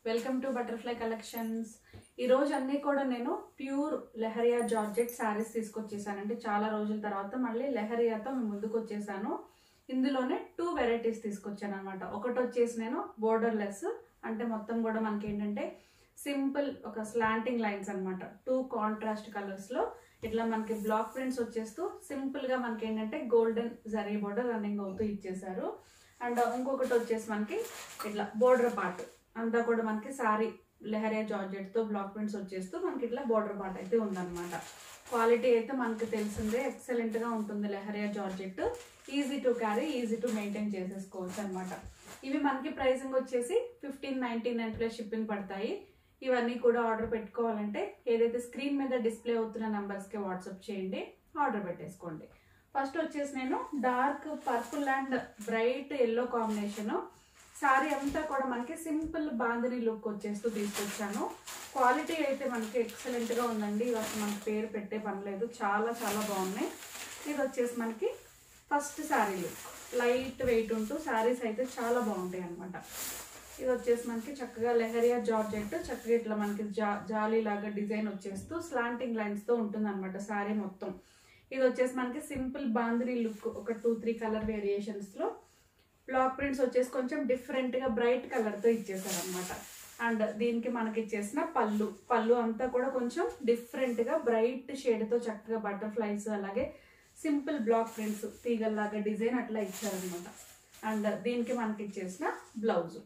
welcome to butterfly collections ఈ రోజు అన్ని కూడా నేను ప్యూర్ లెహరియా జార్జెట్ శారీస్ తీసుకొచ్చేసాను అంటే చాలా రోజుల తర్వాత మళ్ళీ లెహరియాతో మేము ముందుకు వచ్చేసాను ఇందులోనే టూ వెరైటీస్ తీసుకొచ్చాను అనమాట ఒకటి వచ్చేసి నేను బోర్డర్ లెస్ అంటే మొత్తం కూడా మనకి ఏంటంటే సింపుల్ ఒక స్లాంటింగ్ లైన్స్ అన్నమాట టూ కాంట్రాస్ట్ కలర్స్ లో ఇట్లా మనకి బ్లాక్ ప్రింట్స్ వచ్చేస్తూ సింపుల్ గా మనకి ఏంటంటే గోల్డెన్ జరీ బోర్డర్ రన్నింగ్ అవుతూ ఇచ్చేసారు అండ్ ఇంకొకటి వచ్చేసి మనకి ఇట్లా బోర్డర్ పార్ట్ అంతా కూడా మనకి సారీ లెహరియా జార్జెట్ తో బ్లాక్ ప్రింట్స్ వచ్చేస్తూ మనకి ఇట్లా బోర్డర్ పార్ట్ అయితే ఉందన్నమాట క్వాలిటీ అయితే మనకి తెలిసిందే ఎక్సలెంట్ గా ఉంటుంది leheriya georgette easy to carry easy to maintain చేసేసుకోవచ్చు అనమాట ఇవి మనకి ప్రైసింగ్ వచ్చేసి fifteen ninety nine plus shipping పడతాయి ఇవన్నీ కూడా ఆర్డర్ పెట్టుకోవాలంటే ఏదైతే స్క్రీన్ మీద డిస్ప్లే అవుతున్న నంబర్స్కి వాట్సాప్ చేయండి ఆర్డర్ పెట్టేసుకోండి ఫస్ట్ వచ్చేసి నేను dark purple and bright yellow combination sari అంతా కూడా మనకి సింపుల్ బాందిని లుక్ వచ్చేస్తూ తీసుకొచ్చాను క్వాలిటీ అయితే మనకి ఎక్సలెంట్గా ఉందండి ఇవి అసలు మనకి పేరు పెట్టే పని లేదు చాలా చాలా బాగున్నాయి ఇది వచ్చేసి మనకి first sari look light weight ఉంటూ శారీస్ అయితే చాలా బాగుంటాయి అనమాట ఇది వచ్చేసి మనకి చక్కగా లెహరియా జార్జెట్ చక్కగా ఇట్లా మనకి జా జాలీ లాగా డిజైన్ వచ్చేస్తూ స్లాంటింగ్ లైన్స్ తో ఉంటుంది అనమాట శారీ మొత్తం ఇది వచ్చేసి మనకి సింపుల్ బాంద్రీ లుక్ ఒక టూ త్రీ కలర్ వేరియేషన్స్ లో బ్లాక్ ప్రింట్స్ వచ్చేసి కొంచెం డిఫరెంట్ గా బ్రైట్ కలర్ తో ఇచ్చేసారు అనమాట అండ్ దీనికి మనకి ఇచ్చేసిన పళ్ళు పళ్ళు అంతా కూడా కొంచెం డిఫరెంట్ గా బ్రైట్ షేడ్ తో చక్కగా బటర్ఫ్లైస్ అలాగే సింపుల్ బ్లాక్ ప్రింట్స్ తీగల్లాగా డిజైన్ అట్లా ఇచ్చారనమాట అండ్ దీనికి మనకి ఇచ్చేసిన బ్లౌజ్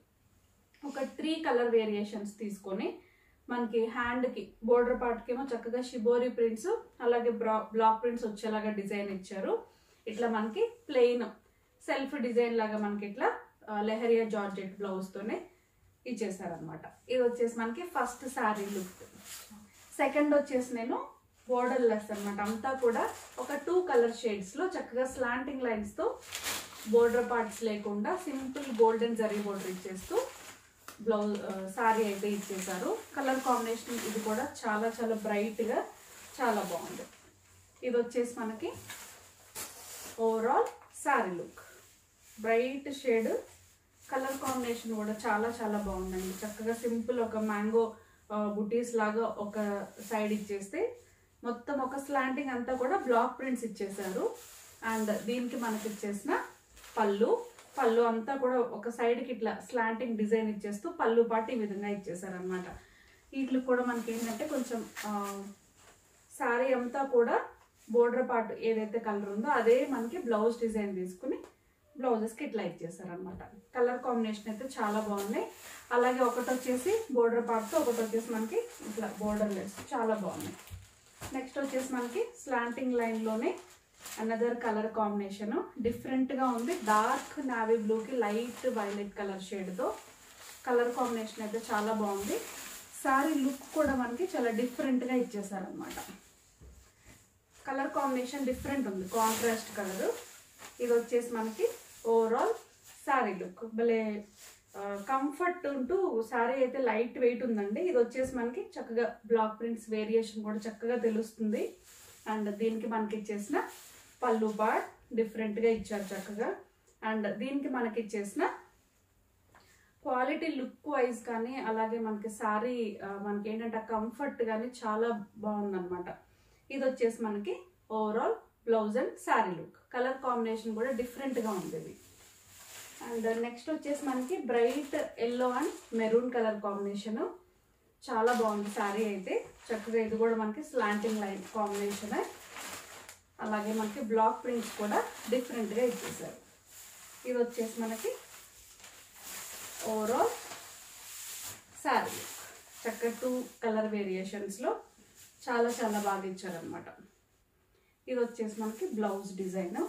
ఒక త్రీ కలర్ వేరియేషన్స్ తీసుకొని మనకి హ్యాండ్కి బోర్డర్ పార్ట్కి ఏమో చక్కగా షిబోరి ప్రింట్స్ అలాగే బ్రా బ్లాక్ ప్రింట్స్ వచ్చేలాగా డిజైన్ ఇచ్చారు ఇట్లా మనకి ప్లెయిన్ సెల్ఫ్ డిజైన్ లాగా మనకి ఇట్లా ఆ, లెహరియా జార్జెట్ బ్లౌజ్తోనే ఇచ్చేసారనమాట ఇది వచ్చేసి మనకి ఫస్ట్ శారీ లుక్ సెకండ్ వచ్చేసి నేను బోర్డర్ లెస్ అనమాట అంతా కూడా ఒక టూ కలర్ షేడ్స్లో చక్కగా స్లాంటింగ్ లైన్స్తో బోర్డర్ పార్ట్స్ లేకుండా సింపుల్ గోల్డెన్ జరీ బోర్డర్ ఇచ్చేస్తూ బ్లౌజ్ శారీ అయితే ఇచ్చేసారు కలర్ కాంబినేషన్ ఇది కూడా చాలా చాలా బ్రైట్గా చాలా బాగుంది ఇది వచ్చేసి మనకి overall sari look bright shade colour combination కూడా చాలా చాలా బాగుందండి చక్కగా సింపుల్ ఒక మ్యాంగో బుటీస్ లాగా ఒక సైడ్ ఇచ్చేస్తే మొత్తం ఒక స్లాంటింగ్ అంతా కూడా బ్లాక్ ప్రింట్స్ ఇచ్చేసారు అండ్ దీనికి మనకి ఇచ్చేసిన పళ్ళు పళ్ళు అంతా కూడా ఒక సైడ్కి ఇట్లా స్లాంటింగ్ డిజైన్ ఇచ్చేస్తూ పళ్ళు పాటు ఈ విధంగా ఇచ్చేసారు అనమాట వీటికి కూడా మనకి ఏంటంటే కొంచెం శారీ అంతా కూడా బోర్డర్ పార్ట్ ఏదైతే కలర్ ఉందో అదే మనకి బ్లౌజ్ డిజైన్ తీసుకుని బ్లౌజెస్కి ఇట్లా ఇచ్చేసారనమాట కలర్ కాంబినేషన్ అయితే చాలా బాగున్నాయి అలాగే ఒకటి వచ్చేసి బోర్డర్ పార్ట్తో ఒకటి వచ్చేసి మనకి ఇట్లా బోర్డర్ లెస్ చాలా బాగున్నాయి నెక్స్ట్ వచ్చేసి మనకి స్లాంటింగ్ లైన్లోనే అనదర్ కలర్ కాంబినేషన్ డిఫరెంట్గా ఉంది డార్క్ నావీ బ్లూకి లైట్ వైలెట్ కలర్ షేడ్తో కలర్ కాంబినేషన్ అయితే చాలా బాగుంది సారీ లుక్ కూడా మనకి చాలా డిఫరెంట్గా ఇచ్చేసారనమాట కలర్ కాంబినేషన్ డిఫరెంట్ ఉంది కాంట్రాస్ట్ కలర్ ఇది వచ్చేసి మనకి ఓవరాల్ శారీ లుక్ భలే కంఫర్ట్ ఉంటూ శారీ అయితే లైట్ వెయిట్ ఉందండి ఇది వచ్చేసి మనకి చక్కగా బ్లాక్ ప్రింట్స్ వేరియేషన్ కూడా చక్కగా తెలుస్తుంది అండ్ దీనికి మనకి ఇచ్చేసిన పళ్ళు పార్ట్ డిఫరెంట్గా ఇచ్చారు చక్కగా అండ్ దీనికి మనకి ఇచ్చేసిన క్వాలిటీ లుక్ వైజ్ కానీ అలాగే మనకి శారీ మనకి ఏంటంటే కంఫర్ట్ కానీ చాలా బాగుందన్నమాట ఇది వచ్చేసి మనకి overall blouse and sari look colour combination కూడా డిఫరెంట్గా ఉంది ఇది అండ్ నెక్స్ట్ వచ్చేసి మనకి bright yellow and maroon colour combination చాలా బాగుంది శారీ అయితే చక్కగా ఇది కూడా మనకి స్లాంటింగ్ లైన్ కాంబినేషన్ అలాగే మనకి బ్లాక్ ప్రింట్స్ కూడా డిఫరెంట్గా ఇచ్చేసారు ఇది వచ్చేసి మనకి ఓవరాల్ శారీ చక్కగా టూ కలర్ వేరియేషన్స్లో చాలా చాలా బాగా ఇచ్చారనమాట ఇది వచ్చేసి మనకి బ్లౌజ్ డిజైన్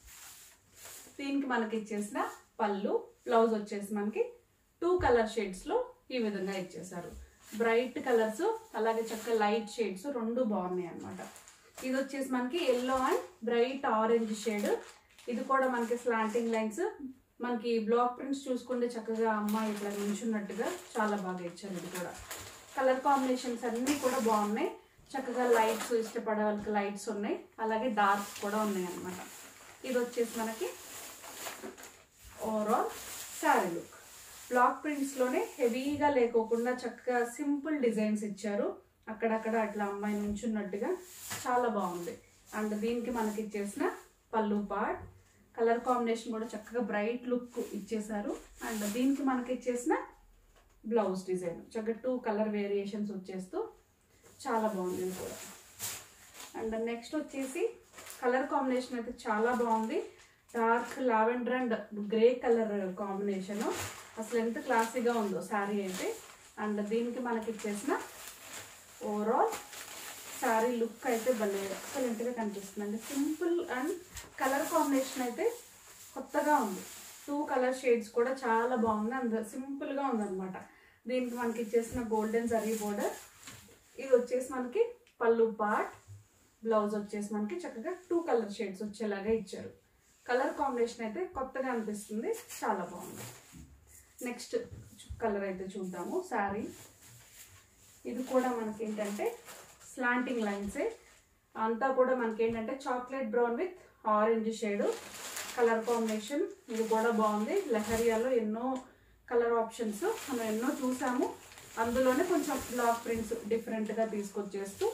దీనికి మనకి ఇచ్చేసిన పళ్ళు బ్లౌజ్ వచ్చేసి మనకి టూ కలర్ షేడ్స్లో ఈ విధంగా ఇచ్చేసారు బ్రైట్ కలర్స్ అలాగే చక్కగా లైట్ షేడ్స్ రెండు బాగున్నాయి అనమాట ఇది వచ్చేసి మనకి yellow and bright orange shade ఇది కూడా మనకి స్లాంటింగ్ లైన్స్ మనకి బ్లాక్ ప్రింట్స్ చూసుకుంటే చక్కగా అమ్మాయి ఇట్లా నించున్నట్టుగా చాలా బాగా ఇచ్చారు ఇది కూడా కలర్ కాంబినేషన్స్ అన్నీ కూడా బాగున్నాయి చక్కగా లైట్స్ ఇష్టపడే వాళ్ళకి లైట్స్ ఉన్నాయి అలాగే డార్క్ కూడా ఉన్నాయి అన్నమాట ఇది వచ్చేసి మనకి ఓవరాల్ శారీ లుక్ బ్లాక్ ప్రింట్స్లోనే హెవీగా లేకోకుండా చక్కగా సింపుల్ డిజైన్స్ ఇచ్చారు అక్కడక్కడ అట్లా అమ్మాయి నుంచున్నట్టుగా చాలా బాగుంది అండ్ దీనికి మనకి ఇచ్చేసిన పళ్ళు పార్ట్ కలర్ కాంబినేషన్ కూడా చక్కగా బ్రైట్ లుక్ ఇచ్చేసారు అండ్ దీనికి మనకి ఇచ్చేసిన బ్లౌజ్ డిజైన్ చక్కగా టూ కలర్ వేరియేషన్స్ వచ్చేస్తూ చాలా బాగుంది ఇది కూడా అండ్ నెక్స్ట్ వచ్చేసి కలర్ కాంబినేషన్ అయితే చాలా బాగుంది dark lavender and grey colour combination అసలు ఎంత క్లాసీగా ఉందో శారీ అయితే అండ్ దీనికి మనకి ఇచ్చేసిన ఓవరాల్ శారీ లుక్ అయితే భలే ఎక్సలెంట్గా కనిపిస్తుంది అండి సింపుల్ అండ్ కలర్ కాంబినేషన్ అయితే కొత్తగా ఉంది టూ కలర్ షేడ్స్ కూడా చాలా బాగుంది అండ్ సింపుల్గా ఉందన్నమాట దీనికి మనకి ఇచ్చేసిన గోల్డెన్ జరీ బోర్డర్ ఇది వచ్చేసి మనకి పళ్ళు పార్ట్ బ్లౌజ్ వచ్చేసి మనకి చక్కగా టూ కలర్ షేడ్స్ వచ్చేలాగా ఇచ్చారు కలర్ కాంబినేషన్ అయితే కొత్తగా అనిపిస్తుంది చాలా బాగుంది నెక్స్ట్ కలర్ అయితే చూద్దాము శారీ ఇది కూడా మనకి ఏంటంటే స్లాంటింగ్ లైన్సే అంతా కూడా మనకి ఏంటంటే chocolate brown with orange shade colour combination ఇది కూడా బాగుంది లెహరియాలో ఎన్నో కలర్ ఆప్షన్స్ మనం ఎన్నో చూసాము అందులోనే కొంచెం బ్లాక్ ప్రింట్స్ డిఫరెంట్గా తీసుకొచ్చేస్తూ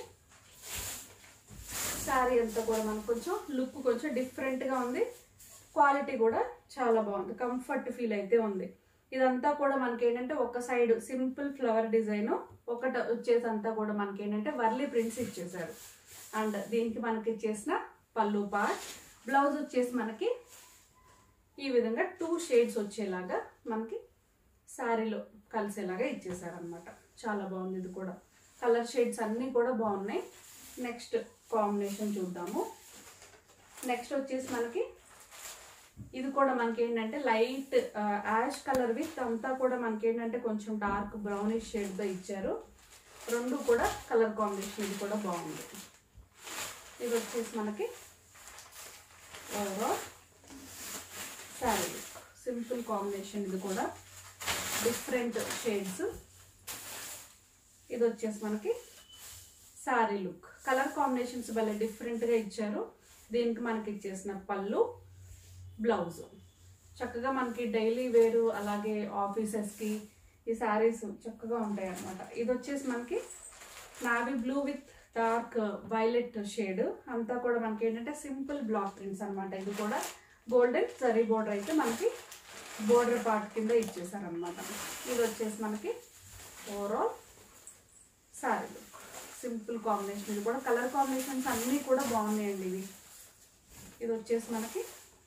శారీ అంతా కూడా మనకు కొంచెం లుక్ కొంచెం డిఫరెంట్గా ఉంది క్వాలిటీ కూడా చాలా బాగుంది కంఫర్ట్ ఫీల్ అయితే ఉంది ఇదంతా కూడా మనకి ఏంటంటే ఒక సైడ్ సింపుల్ ఫ్లవర్ డిజైన్ ఒకటి వచ్చేసి అంతా కూడా మనకి ఏంటంటే వర్లీ ప్రింట్స్ ఇచ్చేసారు అండ్ దీనికి మనకి ఇచ్చేసిన పళ్ళు పార్ట్ బ్లౌజ్ వచ్చేసి మనకి ఈ విధంగా టూ షేడ్స్ వచ్చేలాగా మనకి శారీలో కలిసేలాగా ఇచ్చేసారనమాట చాలా బాగుంది ఇది కూడా కలర్ షేడ్స్ అన్నీ కూడా బాగున్నాయి నెక్స్ట్ కాంబినేషన్ చూద్దాము నెక్స్ట్ వచ్చేసి మనకి ఇది కూడా మనకి ఏంటంటే లైట్ యాష్ కలర్ విత్ అంతా కూడా మనకి ఏంటంటే కొంచెం డార్క్ బ్రౌనిష్ షేడ్తో ఇచ్చారు రెండు కూడా కలర్ కాంబినేషన్ ఇది కూడా బాగుంది ఇది వచ్చేసి మనకి ఓవరాల్ శారీ సింపుల్ కాంబినేషన్ ఇది కూడా డిఫరెంట్ షేడ్స్ ఇది వచ్చేసి మనకి శారీ లుక్ కలర్ కాంబినేషన్స్ భలే డిఫరెంట్గా ఇచ్చారు దీనికి మనకి ఇచ్చేసిన పళ్ళు బ్లౌజ్ చక్కగా మనకి డైలీ వేరు అలాగే ఆఫీసెస్కి ఈ శారీస్ చక్కగా ఉంటాయి అన్నమాట ఇది వచ్చేసి మనకి navy blue with dark violet shade అంతా కూడా మనకి ఏంటంటే సింపుల్ బ్లాక్ ప్రింట్స్ అన్నమాట ఇది కూడా గోల్డెన్ జరీ బోర్డర్ అయితే మనకి బోర్డర్ పార్ట్ కింద ఇచ్చేసారనమాట ఇది వచ్చేసి మనకి overall sari look simple combination ఇది కూడా కలర్ కాంబినేషన్స్ అన్నీ కూడా బాగున్నాయండి ఇవి ఇది వచ్చేసి మనకి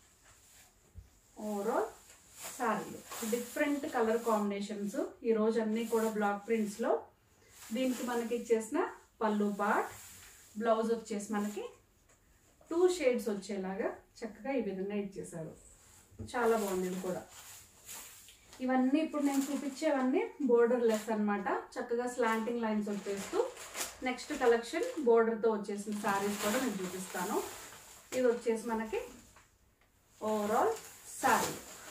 ఓవరాల్ శారీలు డిఫరెంట్ కలర్ కాంబినేషన్స్ ఈ రోజు అన్నీ కూడా బ్లాక్ ప్రింట్స్లో దీనికి మనకి ఇచ్చేసిన పళ్ళు పార్ట్ బ్లౌజ్ వచ్చేసి మనకి టూ షేడ్స్ వచ్చేలాగా చక్కగా ఈ విధంగా ఇచ్చేసారు చాలా బాగుంది ఇది కూడా ఇవన్నీ ఇప్పుడు నేను చూపించేవన్నీ బోర్డర్ లెస్ అన్నమాట చక్కగా స్లాంటింగ్ లైన్స్ వచ్చేస్తూ నెక్స్ట్ కలెక్షన్ బోర్డర్తో వచ్చేసిన శారీస్ కూడా నేను చూపిస్తాను ఇది వచ్చేసి మనకి ఓవరాల్ శారీ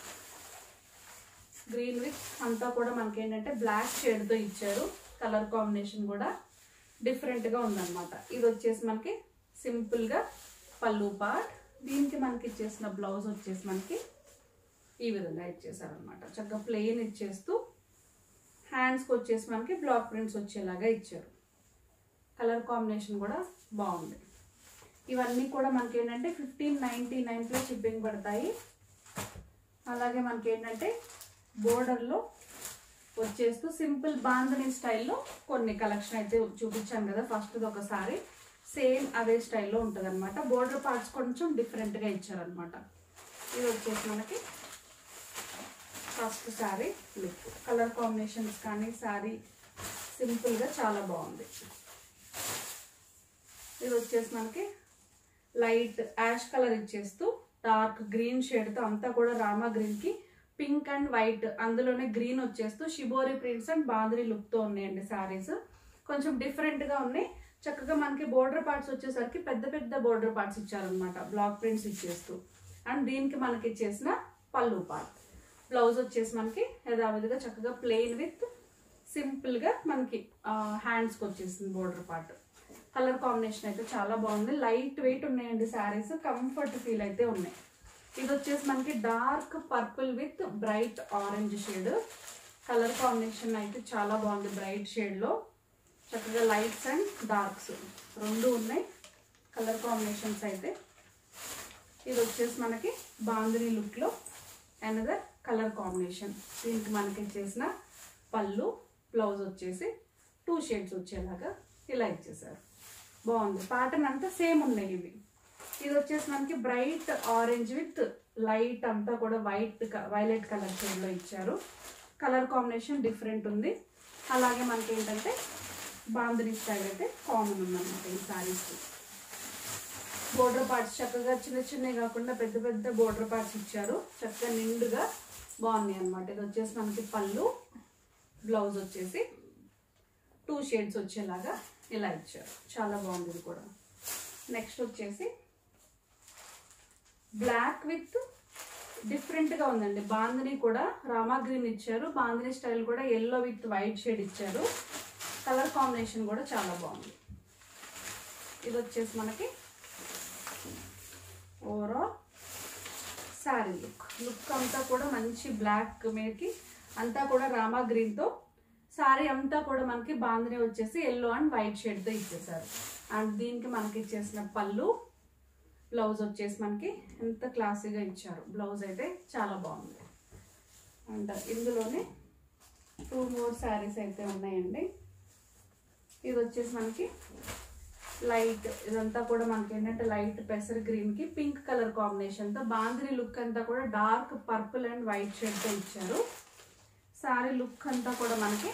గ్రీన్ విత్ అంతా కూడా మనకి ఏంటంటే బ్లాక్ షేడ్తో ఇచ్చారు కలర్ కాంబినేషన్ కూడా డిఫరెంట్గా ఉందన్నమాట ఇది వచ్చేసి మనకి సింపుల్గా పళ్ళు పార్ట్ దీనికి మనకి ఇచ్చేసిన బ్లౌజ్ వచ్చేసి మనకి ఈ విధంగా ఇచ్చేసారనమాట చక్కగా ప్లెయిన్ ఇచ్చేస్తూ హ్యాండ్స్కి వచ్చేసి మనకి బ్లాక్ ప్రింట్స్ వచ్చేలాగా ఇచ్చారు కలర్ కాంబినేషన్ కూడా బాగుంది ఇవన్నీ కూడా మనకి ఏంటంటే fifteen ninety nine plus shipping పడతాయి అలాగే మనకి ఏంటంటే బోర్డర్లో వచ్చేస్తూ సింపుల్ బాంధనీ స్టైల్లో కొన్ని కలెక్షన్ అయితే చూపించాను కదా ఫస్ట్ ఒకసారి సేమ్ అదే స్టైల్లో ఉంటుంది అనమాట బోర్డర్ పార్ట్స్ కొంచెం డిఫరెంట్గా ఇచ్చారనమాట ఇది వచ్చేసి మనకి first sari look colour combinations కానీ శారీ సింపుల్గా చాలా బాగుంది ఇది వచ్చేసి మనకి లైట్ యాష్ కలర్ ఇచ్చేస్తూ డార్క్ గ్రీన్ షేడ్తో అంతా కూడా రామా గ్రీన్కి పింక్ అండ్ వైట్ అందులోనే గ్రీన్ వచ్చేస్తూ షిబోరి ప్రింట్స్ అండ్ బాంద్రీ లుక్తో ఉన్నాయండి శారీస్ కొంచెం డిఫరెంట్గా ఉన్నాయి చక్కగా మనకి బోర్డర్ పార్ట్స్ వచ్చేసరికి పెద్ద పెద్ద బోర్డర్ పార్ట్స్ ఇచ్చారనమాట బ్లాక్ ప్రింట్స్ ఇచ్చేస్తూ అండ్ దీనికి మనకి ఇచ్చేసిన పళ్ళు పార్ట్ బ్లౌజ్ వచ్చేసి మనకి యథావిధిగా చక్కగా ప్లెయిన్ విత్ సింపుల్గా మనకి హ్యాండ్స్కి వచ్చేసింది బోర్డర్ పార్ట్ కలర్ కాంబినేషన్ అయితే చాలా బాగుంది లైట్ వెయిట్ ఉన్నాయండి శారీస్ కంఫర్ట్ ఫీల్ అయితే ఉన్నాయి ఇది వచ్చేసి మనకి dark purple with bright orange shade colour combination అయితే చాలా బాగుంది బ్రైట్ షేడ్లో చక్కగా లైట్స్ అండ్ డార్క్స్ రెండు ఉన్నాయి కలర్ కాంబినేషన్స్ అయితే ఇది వచ్చేసి మనకి బాందిని లుక్లో అనదర్ కలర్ కాంబినేషన్ దీనికి మనకి చేసిన పళ్ళు బ్లౌజ్ వచ్చేసి టూ షేడ్స్ వచ్చేలాగా ఇలా ఇచ్చేసారు బాగుంది ప్యాటర్న్ అంతా సేమ్ ఉన్నాయి ఇవి ఇది వచ్చేసి మనకి బ్రైట్ ఆరెంజ్ విత్ లైట్ అంతా కూడా వైట్ వైలెట్ కలర్ షేడ్లో ఇచ్చారు కలర్ కాంబినేషన్ డిఫరెంట్ ఉంది అలాగే మనకి ఏంటంటే బాందిని స్టైల్ అయితే కామన్ ఉందన్నమాట ఈ సారీస్ బోర్డర్ పార్ట్స్ చక్కగా చిన్న చిన్నవి కాకుండా పెద్ద పెద్ద బోర్డర్ పార్ట్స్ ఇచ్చారు చక్కగా నిండుగా బాగున్నాయి అనమాట ఇది వచ్చేసి మనకి పళ్ళు బ్లౌజ్ వచ్చేసి టూ షేడ్స్ వచ్చేలాగా ఇలా ఇచ్చారు చాలా బాగుంది ఇది కూడా నెక్స్ట్ వచ్చేసి బ్లాక్ విత్ డిఫరెంట్గా ఉందండి బాందిని కూడా రామా గ్రీన్ ఇచ్చారు బాందిని స్టైల్ కూడా ఎల్లో విత్ వైట్ షేడ్ ఇచ్చారు కలర్ కాంబినేషన్ కూడా చాలా బాగుంది ఇది వచ్చేసి మనకి ఓవరాల్ శారీ లుక్ లుక్ అంతా కూడా మంచి బ్లాక్ మీదకి అంతా కూడా రామా గ్రీన్తో శారీ అంతా కూడా మనకి బాందిని వచ్చేసి ఎల్లో అండ్ వైట్ షేడ్తో ఇచ్చేసారు అండ్ దీనికి మనకి ఇచ్చేసిన పళ్ళు బ్లౌజ్ వచ్చేసి మనకి ఎంత క్లాసీగా ఇచ్చారు బ్లౌజ్ అయితే చాలా బాగుంది అండ్ ఇందులోనే టూ మోర్ శారీస్ అయితే ఉన్నాయండి ఇది వచ్చేసి మనకి లైట్ ఇదంతా కూడా మనకి ఏంటంటే లైట్ పెసర్ గ్రీన్ కి పింక్ కలర్ కాంబినేషన్ తో బాందిని లుక్ అంతా కూడా dark purple and white shade తో ఇచ్చారు సారీ లుక్ అంతా కూడా మనకి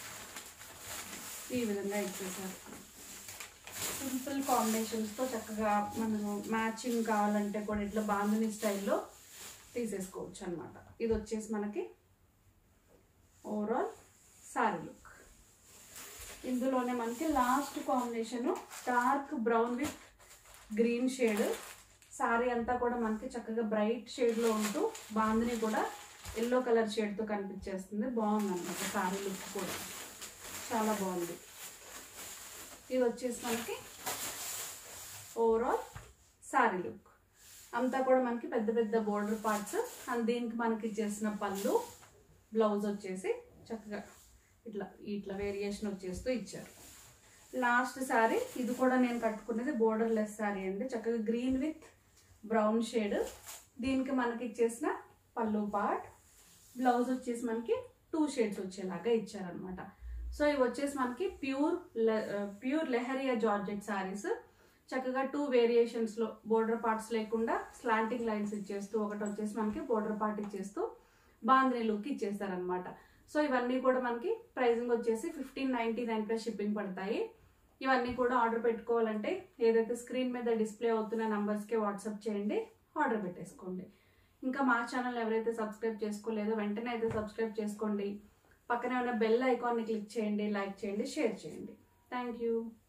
ఈ విధంగా ఇచ్చేసారు సింపుల్ కాంబినేషన్స్ తో చక్కగా మనము మ్యాచింగ్ కావాలంటే కూడా ఇట్లా బాందిని స్టైల్లో తీసేసుకోవచ్చు అనమాట ఇది వచ్చేసి మనకి ఓవరాల్ సారీ లుక్ ఇందులోనే మనకి last combination dark brown with green shade sari అంతా కూడా మనకి చక్కగా బ్రైట్ షేడ్లో ఉంటూ బాందిని కూడా ఎల్లో కలర్ షేడ్తో కనిపించేస్తుంది బాగుంది అనమాట సారీ లుక్ కూడా చాలా బాగుంది ఇది వచ్చేసి మనకి ఓవరాల్ సారీ లుక్ అంతా కూడా మనకి పెద్ద పెద్ద బోర్డర్ పార్ట్స్ అండ్ దీనికి మనకి చేసిన పళ్ళు బ్లౌజ్ వచ్చేసి చక్కగా ఇట్లా ఇట్లా వేరియేషన్ వచ్చేస్తూ ఇచ్చారు లాస్ట్ శారీ ఇది కూడా నేను కట్టుకునేది బోర్డర్ లెస్ శారీ అండి చక్కగా గ్రీన్ విత్ బ్రౌన్ షేడ్ దీనికి మనకి ఇచ్చేసిన పళ్ళు పార్ట్ బ్లౌజ్ వచ్చేసి మనకి టూ షేడ్స్ వచ్చేలాగా ఇచ్చారనమాట సో ఇవి వచ్చేసి మనకి pure pure leheriya georgette saris చక్కగా టూ వేరియేషన్స్లో బోర్డర్ పార్ట్స్ లేకుండా స్లాంటింగ్ లైన్స్ ఇచ్చేస్తూ ఒకటి వచ్చేసి మనకి బోర్డర్ పార్ట్ ఇచ్చేస్తూ బాంద్రీ లుక్ ఇచ్చేస్తారనమాట సో ఇవన్నీ కూడా మనకి ప్రైజింగ్ వచ్చేసి fifteen ninety nine plus shipping పడతాయి ఇవన్నీ కూడా ఆర్డర్ పెట్టుకోవాలంటే ఏదైతే స్క్రీన్ మీద డిస్ప్లే అవుతున్న నంబర్స్కే వాట్సాప్ చేయండి ఆర్డర్ పెట్టేసుకోండి ఇంకా మా ఛానల్ ఎవరైతే సబ్స్క్రైబ్ చేసుకోలేదో వెంటనే అయితే సబ్స్క్రైబ్ చేసుకోండి పక్కనే ఉన్న బెల్ ఐకాన్ని క్లిక్ చేయండి లైక్ చేయండి షేర్ చేయండి థ్యాంక్ యూ